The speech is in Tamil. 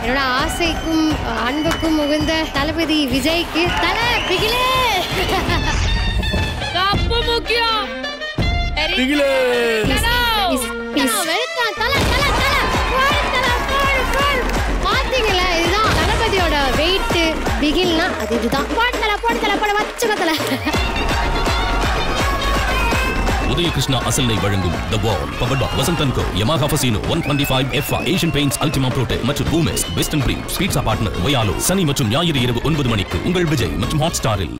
என்னோட ஆசைக்கும் அஹ், அன்புக்கும் உகந்த தளபதி விஜய்க்கு தலை பிகிலே கப்பு முக்கியம் பிகிலே Please, please. நான் வெறுத்தேன். தல, தல, தல. போடு, தல, போடு, போடு. பாத்தீங்களா இதுதான் தளபதியோட வெயிட் பிகில்னா அது இதுதான் போடு தல போடு தல போடு வச்சுக்க தல உதயகிருஷ்ணா அசல்னை வழங்கும் the wall power boy Vasanthan co Yamaha Fascino one twenty five F Asian Paints Ultima Protek மற்றும் பூமெஸ் வெஸ்டர்ன் பிரீட் ஸ்பீட்ஸா பார்ட்னர் ஒயாலோ சனி மற்றும் ஞாயிறு இரவு ஒன்பது மணிக்கு உங்கள் விஜய் மற்றும் ஹாட் ஸ்டாரில்